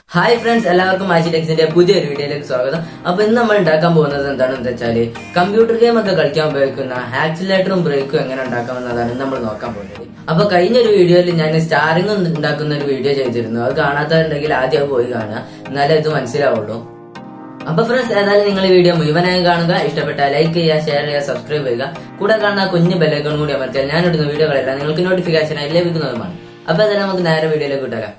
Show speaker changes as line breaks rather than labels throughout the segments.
hi friends എല്ലാവർക്കും മാജി ടെക്സിന്റെ പുതിയൊരു വീഡിയോയിലേക്ക് സ്വാഗതം അപ്പൊ ഇന്ന് നമ്മൾ ഉണ്ടാക്കാൻ പോകുന്നത് എന്താണെന്ന് വെച്ചാല് കമ്പ്യൂട്ടർ ഗെയിം ഒക്കെ കളിക്കാൻ ഉപയോഗിക്കുന്ന ആക്സിലേറ്ററും ബ്രേക്കും എങ്ങനെ ഉണ്ടാക്കാമെന്നതാണ് ഇന്ന് നമ്മൾ നോക്കാൻ പോകുന്നത് അപ്പൊ കഴിഞ്ഞൊരു വീഡിയോയിൽ ഞാൻ സ്റ്റാറിംഗ് ഉണ്ടാക്കുന്ന ഒരു വീഡിയോ ചെയ്തിരുന്നു അത് കാണാത്തതുണ്ടെങ്കിൽ ആദ്യം അത് പോയി കാണുക എന്നാലേ ഇത് മനസ്സിലാവുള്ളൂ അപ്പൊ ഫ്രണ്ട്സ് ഏതായാലും നിങ്ങൾ ഈ വീഡിയോ മുഴുവനായി കാണുക ഇഷ്ടപ്പെട്ട ലൈക്ക് ചെയ്യുക ഷെയർ ചെയ്യുക സബ്സ്ക്രൈബ് ചെയ്യുക കൂടെ കാണുന്ന ആ കുഞ്ഞു ബെല്ലൈക്കൺ കൂടി അമർത്തിയാൽ ഞാൻ ഇടുന്ന വീഡിയോകളെല്ലാം നിങ്ങൾക്ക് നോട്ടിഫിക്കേഷൻ ആയി ലഭിക്കുന്നതുമാണ് അപ്പൊ ഏതായാലും നമുക്ക് നേരെ വീഡിയോയിലേക്ക് വിട്ടേക്കാം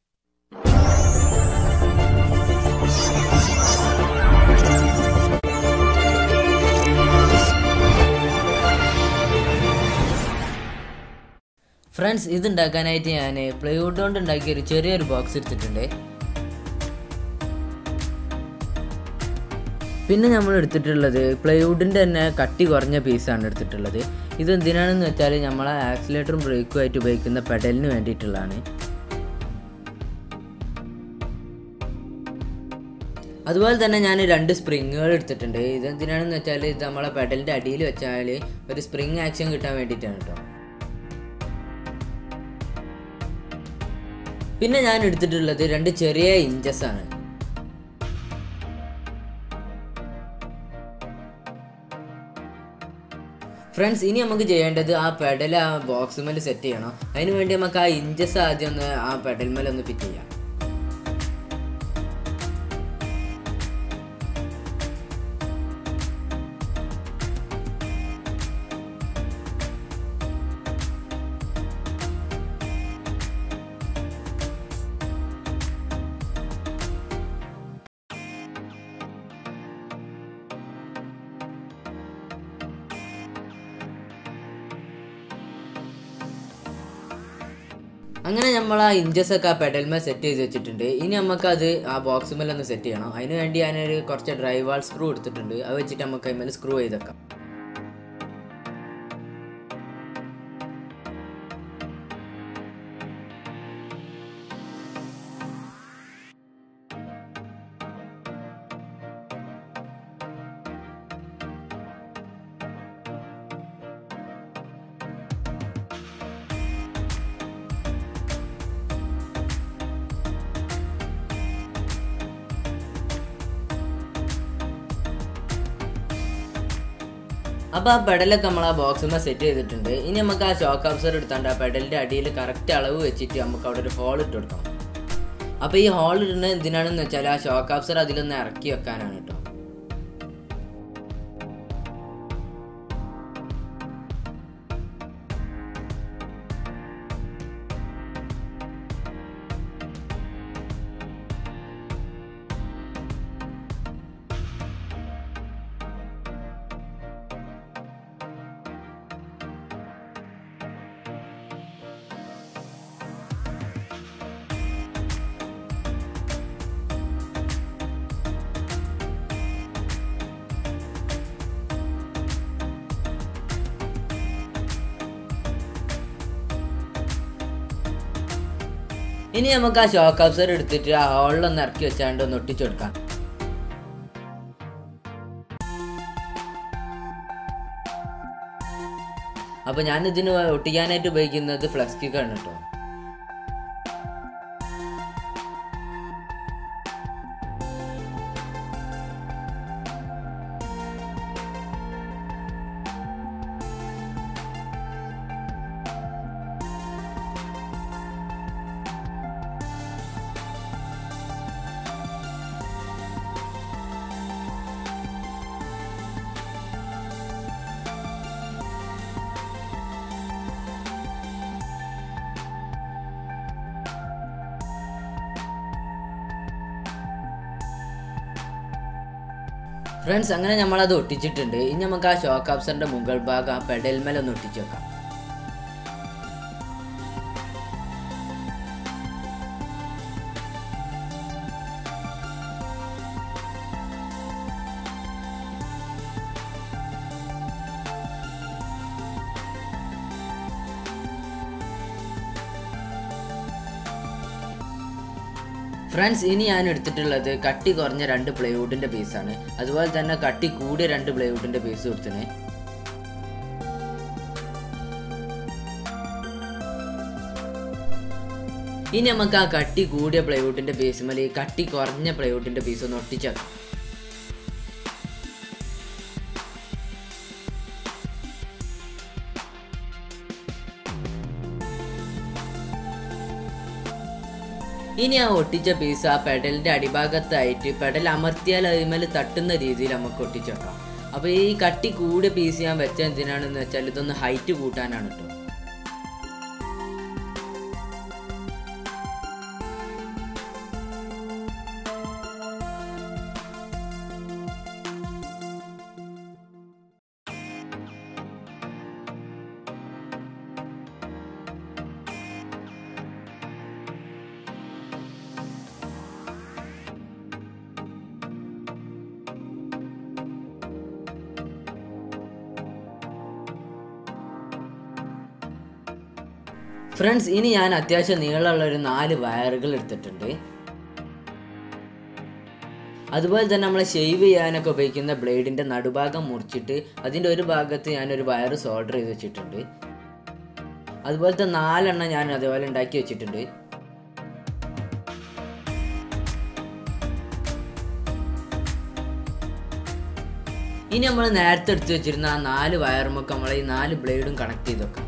ഫ്രണ്ട്സ് ഇത് ഉണ്ടാക്കാനായിട്ട് ഞാൻ പ്ലൈവുഡ് കൊണ്ട് ഉണ്ടാക്കിയ ഒരു ചെറിയൊരു ബോക്സ് എടുത്തിട്ടുണ്ട് പിന്നെ നമ്മൾ എടുത്തിട്ടുള്ളത് പ്ലൈവുഡിൻ്റെ തന്നെ കട്ടി കുറഞ്ഞ പീസാണ് എടുത്തിട്ടുള്ളത് ഇത് എന്തിനാണെന്ന് വെച്ചാൽ നമ്മളെ ആക്സിലേറ്ററും ബ്രേക്കും ആയിട്ട് ഉപയോഗിക്കുന്ന പെഡലിന് വേണ്ടിയിട്ടുള്ളതാണ് അതുപോലെ തന്നെ ഞാൻ രണ്ട് സ്പ്രിങ്ങുകൾ എടുത്തിട്ടുണ്ട് ഇത് എന്തിനാണെന്ന് വെച്ചാൽ ഇത് നമ്മളെ പെഡലിൻ്റെ അടിയിൽ വെച്ചാൽ ഒരു സ്പ്രിങ് ആക്ഷൻ കിട്ടാൻ വേണ്ടിയിട്ടാണ് കേട്ടോ പിന്നെ ഞാൻ എടുത്തിട്ടുള്ളത് രണ്ട് ചെറിയ ഇഞ്ചസ് ആണ് ഫ്രണ്ട്സ് ഇനി നമുക്ക് ചെയ്യേണ്ടത് ആ പെഡൽ ആ ബോക്സ് മേൽ സെറ്റ് ചെയ്യണം അതിന് വേണ്ടി നമുക്ക് ആ ഇഞ്ചസ് ആദ്യം ഒന്ന് ആ പെഡൽ മേൽ ഒന്ന് ഫിറ്റ് ചെയ്യാം അങ്ങനെ നമ്മൾ ആ ഇഞ്ചസ് ഒക്കെ ആ പെഡൽമേൽ സെറ്റ് ചെയ്ത് വെച്ചിട്ടുണ്ട് ഇനി നമുക്ക് അത് ആ ബോക്സ് മേൽ ഒന്ന് സെറ്റ് ചെയ്യണം അതിന് വേണ്ടി ഞാനൊരു കുറച്ച് ഡ്രൈവാൾ സ്ക്രൂ എടുത്തിട്ടുണ്ട് അത് വെച്ചിട്ട് നമുക്ക് അതിന്മേൽ സ്ക്രൂ ചെയ്തേക്കാം അപ്പോൾ ആ പെഡലൊക്കെ നമ്മൾ ആ ബോക്സുമ്പോൾ സെറ്റ് ചെയ്തിട്ടുണ്ട് ഇനി നമുക്ക് ആ ഷോക്ക് അബ്സർ എടുത്താണ്ട് ആ പെഡലിൻ്റെ അടിയിൽ കറക്റ്റ് അളവ് വെച്ചിട്ട് നമുക്ക് അവിടെ ഒരു ഹോൾ ഇട്ട് കൊടുക്കണം അപ്പോൾ ഈ ഹോൾ ഇടുന്നത് എന്തിനാണെന്ന് വെച്ചാൽ ആ ഷോക്ക് അബ്സർ അതിലൊന്ന് ഇറക്കി വെക്കാനാണ് കേട്ടോ ഇനി നമുക്ക് ആ ഷോക്ക് അബ്സർ എടുത്തിട്ട് ആ ഹോളിലൊന്ന് ഇറക്കി വെച്ചാണ്ട് ഒന്ന് ഒട്ടിച്ചു കൊടുക്കാം അപ്പൊ ഞാൻ ഇതിന് ഒട്ടിക്കാനായിട്ട് ഉപയോഗിക്കുന്നത് ഫ്ലക്സ് കിക്കാണ് കേട്ടോ ഫ്രണ്ട്സ് അങ്ങനെ നമ്മളത് ഒട്ടിച്ചിട്ടുണ്ട് ഇനി നമുക്ക് ആ ഷോക്ക് അബ്സറിന്റെ മുകൾ ഭാഗം ആ പെഡൽമേൽ ഒന്ന് ഒട്ടിച്ചു വെക്കാം ഫ്രണ്ട്സ് ഇനി ഞാൻ എടുത്തിട്ടുള്ളത് കട്ടി കുറഞ്ഞ രണ്ട് പ്ലൈവുഡിന്റെ പീസാണ് അതുപോലെ തന്നെ കട്ടി കൂടിയ രണ്ട് പ്ലൈവുഡിന്റെ പീസ് കൊടുത്തിനെ ഇനി നമുക്ക് ആ കട്ടി കൂടിയ പ്ലൈവുഡിന്റെ പീസുമേൽ ഈ കട്ടി കുറഞ്ഞ പ്ലൈവുഡിന്റെ പീസ് ഒന്ന് ഒട്ടിച്ചേക്കാം ഇനി ആ ഒട്ടിച്ച പീസ് ആ പെഡലിന്റെ അടിഭാഗത്തായിട്ട് പെഡൽ അമർത്തിയാൽ അതിന്മേൽ തട്ടുന്ന രീതിയിൽ നമുക്ക് ഒട്ടിച്ചു വെക്കാം അപ്പൊ ഈ കട്ടി കൂടിയ പീസ് ഞാൻ വെച്ച എന്തിനാണെന്ന് വെച്ചാൽ ഇതൊന്ന് ഹൈറ്റ് കൂട്ടാനാണ് കേട്ടോ ഫ്രണ്ട്സ് ഇനി ഞാൻ അത്യാവശ്യം നീളമുള്ള ഒരു നാല് വയറുകൾ എടുത്തിട്ടുണ്ട് അതുപോലെ തന്നെ നമ്മൾ ഷെയ്വ് ചെയ്യാനൊക്കെ ഉപയോഗിക്കുന്ന ബ്ലേഡിന്റെ നടുഭാഗം മുറിച്ചിട്ട് അതിന്റെ ഒരു ഭാഗത്ത് ഞാൻ ഒരു വയർ സോൾഡർ ചെയ്ത് വെച്ചിട്ടുണ്ട് അതുപോലത്തെ നാലെണ്ണം ഞാൻ അതേപോലെ ഉണ്ടാക്കി വെച്ചിട്ടുണ്ട് ഇനി നമ്മൾ നേരത്തെ എടുത്ത് വെച്ചിരുന്ന ആ നാല് വയറുമൊക്കെ നമ്മൾ ഈ നാല് ബ്ലേഡും കണക്ട് ചെയ്ത് വെക്കാം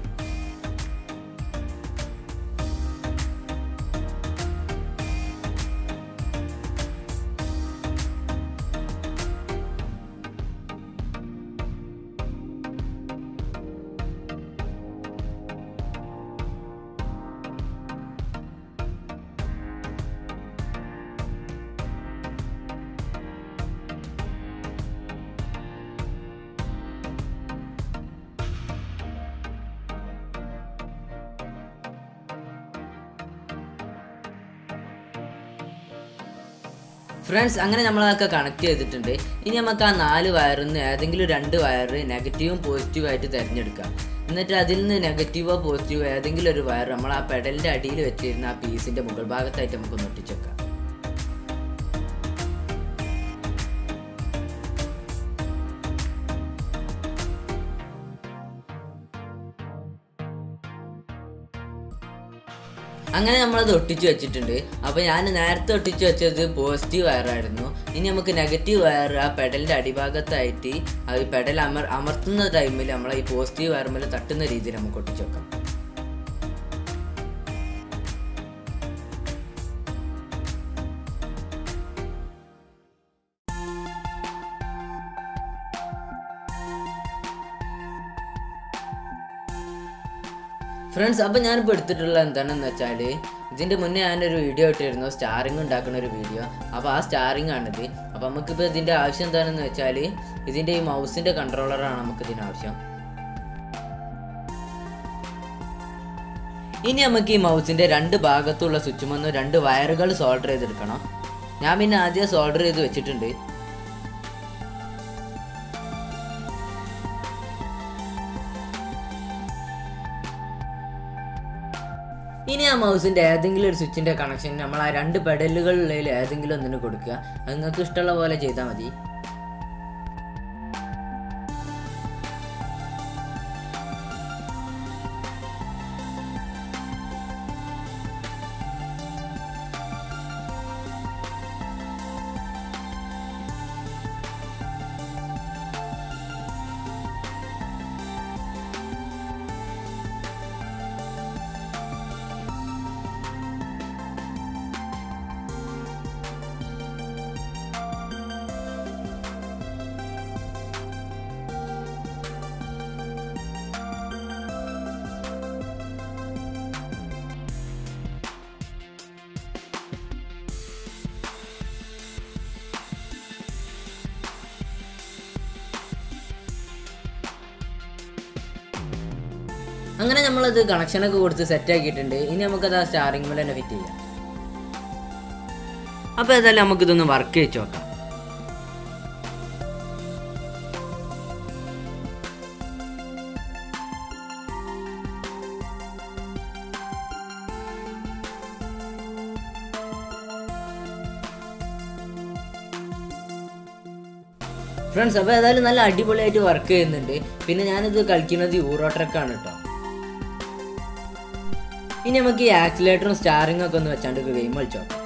ഫ്രണ്ട്സ് അങ്ങനെ നമ്മളതൊക്കെ കണക്ട് ചെയ്തിട്ടുണ്ട് ഇനി നമുക്ക് ആ നാല് വയറിൽ നിന്ന് ഏതെങ്കിലും രണ്ട് വയർ നെഗറ്റീവും പോസിറ്റീവും ആയിട്ട് തിരഞ്ഞെടുക്കാം എന്നിട്ട് അതിൽ നിന്ന് നെഗറ്റീവോ പോസിറ്റീവോ ഏതെങ്കിലും ഒരു വയർ നമ്മൾ ആ പെഡലിന്റെ അടിയിൽ വെച്ചിരുന്ന ആ പീസിന്റെ മുകൾ ഭാഗത്തായിട്ട് നമുക്ക് ഒട്ടിച്ചു വെക്കാം അങ്ങനെ നമ്മളത് ഒട്ടിച്ചു വെച്ചിട്ടുണ്ട് അപ്പോൾ ഞാൻ നേരത്തെ ഒട്ടിച്ചു വെച്ചത് പോസിറ്റീവ് വയറായിരുന്നു ഇനി നമുക്ക് നെഗറ്റീവ് വയർ ആ പെഡലിന്റെ അടിഭാഗത്തായിട്ട് അത് പെഡൽ അമർ അമർത്തുന്ന ടൈമിൽ നമ്മൾ ഈ പോസിറ്റീവ് വയറുമ്പോൾ തട്ടുന്ന രീതിയിൽ നമുക്ക് ഒട്ടിച്ചു വെക്കാം ഫ്രണ്ട്സ് അപ്പോൾ ഞാനിപ്പോൾ എടുത്തിട്ടുള്ള എന്താണെന്ന് വെച്ചാൽ ഇതിൻ്റെ മുന്നേ ഞാനൊരു വീഡിയോ ഇട്ടിരുന്നു സ്റ്റാറിങ് ഉണ്ടാക്കുന്ന ഒരു വീഡിയോ അപ്പോൾ ആ സ്റ്റാറിങ് ആണിത് അപ്പോൾ നമുക്കിപ്പോൾ ഇതിൻ്റെ ആവശ്യം എന്താണെന്ന് വെച്ചാൽ ഇതിൻ്റെ ഈ മൗസിൻ്റെ കൺട്രോളറാണ് നമുക്ക് ഇതിന് ആവശ്യം ഇനി നമുക്ക് ഈ മൗസിൻ്റെ രണ്ട് ഭാഗത്തുള്ള സ്വിച്ച് വന്ന് രണ്ട് വയറുകൾ സോൾഡർ ചെയ്തെടുക്കണം ഞാൻ പിന്നെ ആദ്യം സോൾഡർ ചെയ്ത് വെച്ചിട്ടുണ്ട് ഇനി ആ മൗസിന്റെ ഏതെങ്കിലും ഒരു സ്വിച്ചിന്റെ കണക്ഷൻ നമ്മൾ ആ രണ്ട് പെഡലുകളിൽ ഏതെങ്കിലും ഒന്നിന് കൊടുക്കുക അത് നിങ്ങൾക്ക് ഇഷ്ടമുള്ള പോലെ ചെയ്താൽ മതി അങ്ങനെ നമ്മളത് കണക്ഷനൊക്കെ കൊടുത്ത് സെറ്റ് ആക്കിയിട്ടുണ്ട് ഇനി നമുക്കത് ആ സ്റ്റാറിംഗ് മേലെ തന്നെ ഫിറ്റ് ചെയ്യാം അപ്പോൾ ഏതായാലും നമുക്കിതൊന്ന് വർക്ക് വെച്ച് നോക്കാം ഫ്രണ്ട്സ് അപ്പോൾ ഏതായാലും നല്ല അടിപൊളിയായിട്ട് വർക്ക് ചെയ്യുന്നുണ്ട് പിന്നെ ഞാനിത് കളിക്കുന്നത് യൂറോ ട്രക്കാണ് കേട്ടോ ഇനി നമുക്ക് ഈ ആക്സിലേറ്ററും സ്റ്റാറിംഗ് ഒക്കെ ഒന്ന് വെച്ചാണ്ട് ഗെയിം കളിച്ചോ